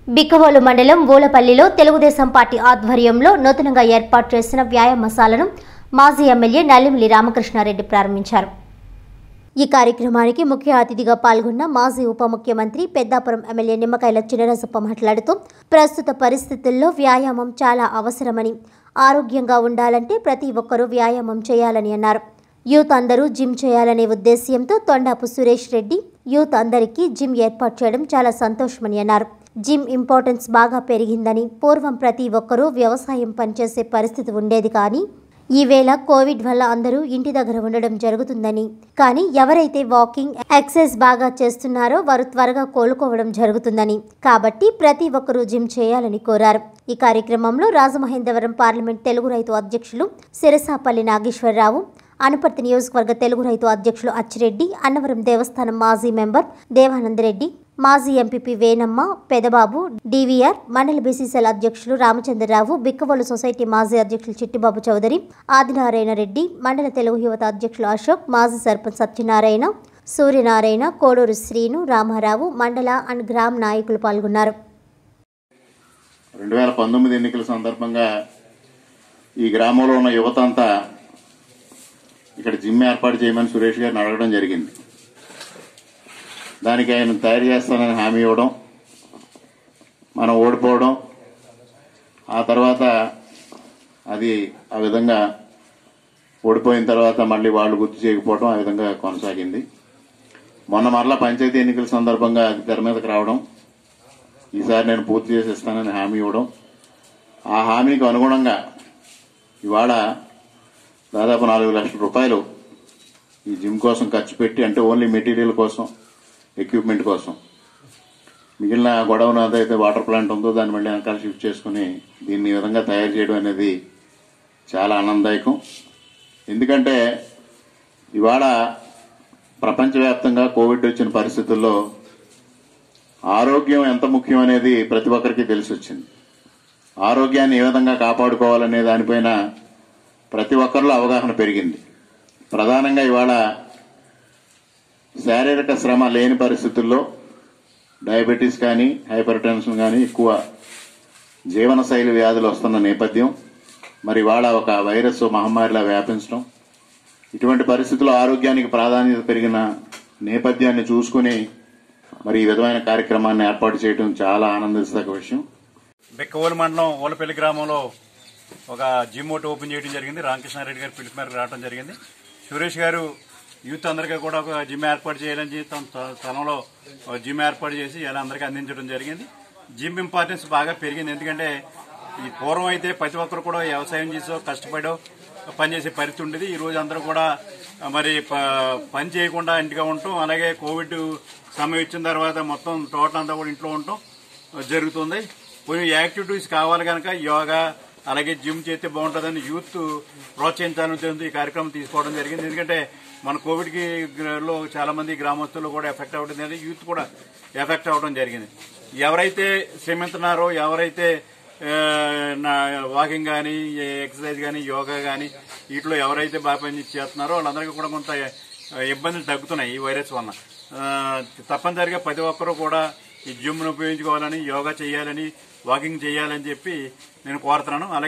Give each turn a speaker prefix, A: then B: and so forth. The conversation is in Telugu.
A: బిక్కవోలు మండలం ఓలపల్లిలో తెలుగుదేశం పార్టీ ఆధ్వర్యంలో నూతనంగా ఏర్పాటు చేసిన వ్యాయామశాలను మాజీ ఎమ్మెల్యే నల్లిమిల్లి రామకృష్ణారెడ్డి ప్రారంభించారు ఈ కార్యక్రమానికి ముఖ్య అతిథిగా పాల్గొన్న మాజీ ఉప ముఖ్యమంత్రి పెద్దాపురం ఎమ్మెల్యే నిమ్మకాయల చినరసప్ప మాట్లాడుతూ ప్రస్తుత పరిస్థితుల్లో వ్యాయామం చాలా అవసరమని ఆరోగ్యంగా ఉండాలంటే ప్రతి ఒక్కరూ వ్యాయామం చేయాలని అన్నారు యూత్ అందరూ జిమ్ చేయాలనే ఉద్దేశ్యంతో తొండాపు సురేష్ రెడ్డి యూత్ అందరికీ జిమ్ ఏర్పాటు చేయడం చాలా సంతోషమని అన్నారు జిమ్ ఇంపార్టెన్స్ బాగా పెరిగిందని పూర్వం ప్రతి ఒక్కరూ వ్యవసాయం పనిచేసే పరిస్థితి ఉండేది కానీ ఈవేళ కోవిడ్ వల్ల అందరూ ఇంటి దగ్గర ఉండడం జరుగుతుందని కానీ ఎవరైతే వాకింగ్ ఎక్సర్సైజ్ బాగా చేస్తున్నారో వారు త్వరగా కోలుకోవడం జరుగుతుందని కాబట్టి ప్రతి ఒక్కరూ జిమ్ చేయాలని కోరారు ఈ కార్యక్రమంలో రాజమహేంద్రవరం పార్లమెంట్ తెలుగు రైతు అధ్యక్షులు సిరసాపల్లి నాగేశ్వరరావు అనుపర్తి నియోజకవర్గ తెలుగు రైతు అధ్యక్షులు అచ్చిరెడ్డి అన్నవరం దేవస్థానం మాజీ మెంబర్ దేవానందరెడ్డి మాజీ ఎంపీపీ వేనమ్మ పెదబాబు డివిఆర్ మండల బీసీసీఎల్ అధ్యక్షులు రామచంద్రరావు బిక్కవోలు సొసైటీ మాజీ అధ్యక్షులు చిట్టిబాబు చౌదరి ఆదినారాయణ రెడ్డి మండల తెలుగు యువత అధ్యక్షులు అశోక్ మాజీ సర్పంచ్ సత్యనారాయణ సూర్యనారాయణ కోడూరు శ్రీను రామారావు మండల అండ్ గ్రామ్ నాయకులు పాల్గొన్నారు
B: రెండు వేల పంతొమ్మిది ఎన్నికల సందర్భంగా ఈ గ్రామంలో ఉన్న యువత అంతా ఇక్కడ జిమ్ ఏర్పాటు చేయమని సురేష్ గారిని అడగడం జరిగింది దానికి ఆయన తయారు చేస్తానని హామీ ఇవ్వడం మనం ఓడిపోవడం ఆ తర్వాత అది ఆ విధంగా ఓడిపోయిన తర్వాత మళ్ళీ వాళ్ళు గుర్తు చేయకపోవడం ఆ విధంగా కొనసాగింది మొన్న మరలా పంచాయతీ ఎన్నికల సందర్భంగా అది తెర మీదకి రావడం ఈసారి నేను పూర్తి చేసి ఇస్తానని హామీ ఇవ్వడం ఆ హామీకి అనుగుణంగా ఇవాళ దాదాపు నాలుగు లక్షల రూపాయలు ఈ జిమ్ కోసం ఖర్చు పెట్టి అంటే ఓన్లీ మెటీరియల్ కోసం ఎక్విప్మెంట్ కోసం మిగిలిన గొడవను అదైతే వాటర్ ప్లాంట్ ఉందో దాన్ని మళ్ళీ వెనకాల షిఫ్ట్ చేసుకుని దీన్ని ఈ విధంగా తయారు చేయడం అనేది చాలా ఆనందదాయకం ఎందుకంటే ఇవాళ ప్రపంచవ్యాప్తంగా కోవిడ్ వచ్చిన పరిస్థితుల్లో ఆరోగ్యం ఎంత ముఖ్యం అనేది ప్రతి ఒక్కరికి తెలిసి వచ్చింది ఆరోగ్యాన్ని ఏ విధంగా కాపాడుకోవాలనే దానిపైన ప్రతి ఒక్కరిలో అవగాహన పెరిగింది ప్రధానంగా ఇవాళ శారీరక శ్రమ లేని పరిస్థితుల్లో డయాబెటీస్ కానీ హైపర్ టెన్షన్ కానీ ఎక్కువ జీవనశైలి వ్యాధులు వస్తున్న నేపథ్యం మరి ఇవాళ ఒక వైరస్ మహమ్మారిలా వ్యాపించడం ఇటువంటి పరిస్థితుల్లో ఆరోగ్యానికి ప్రాధాన్యత పెరిగిన నేపథ్యాన్ని చూసుకుని మరి ఈ విధమైన కార్యక్రమాన్ని ఏర్పాటు చేయడం చాలా ఆనందించదగ్గ విషయం
C: బెక్కవోలు మండలం ఓలపల్లి గ్రామంలో ఒక జిమ్ ఒకటి ఓపెన్ చేయడం జరిగింది రామకృష్ణారెడ్డి గారి పిలుపు మేరకు రావడం జరిగింది సురేష్ గారు యూత్ అందరికీ కూడా ఒక జిమ్ ఏర్పాటు చేయాలని చెప్పి తన త- స్థలంలో ఒక జిమ్ ఏర్పాటు చేసి ఇలా అందరికీ అందించడం జరిగింది జిమ్ ఇంపార్టెన్స్ బాగా పెరిగింది ఎందుకంటే ఈ పూర్వం అయితే ప్రతి ఒక్కరు కూడా వ్యవసాయం చేసో కష్టపడో పనిచేసే పరిస్థితి ఉండేది ఈ రోజు అందరూ కూడా మరి ప- పని చేయకుండా ఇంటిగా ఉండటం అలాగే కోవిడ్ సమయం ఇచ్చిన తర్వాత మొత్తం టోటల్ అంతా కూడా ఇంట్లో ఉండటం జరుగుతుంది కొన్ని యాక్టివిటీస్ కావాలి కనుక యోగా అలాగే జిమ్ చేస్తే బాగుంటుందని యూత్ ప్రోత్సహించాలని ఉద్దేశంతో ఈ కార్యక్రమం తీసుకోవడం జరిగింది ఎందుకంటే మన కోవిడ్ కి లో చాలా మంది గ్రామస్తులు కూడా ఎఫెక్ట్ అవ్వడం జరిగింది యూత్ కూడా ఎఫెక్ట్ అవ్వడం జరిగింది ఎవరైతే శ్రమిస్తున్నారో ఎవరైతే ఆ, నా వాకింగ్ కానీ ఎక్సర్సైజ్ కానీ యోగా కానీ వీటిలో ఎవరైతే బాగా పని చేస్తున్నారో వాళ్ళందరికీ కూడా కొంత ఆ, ఇబ్బందులు తగ్గుతున్నాయి ఈ వైరస్ వలన ఆ, తప్పనిసరిగా ప్రతి ఒక్కరూ కూడా ఈ జిమ్ను ఉపయోగించుకోవాలని యోగా చేయాలని వాకింగ్ చేయాలని చెప్పి నేను కోరుతున్నాను అలాగే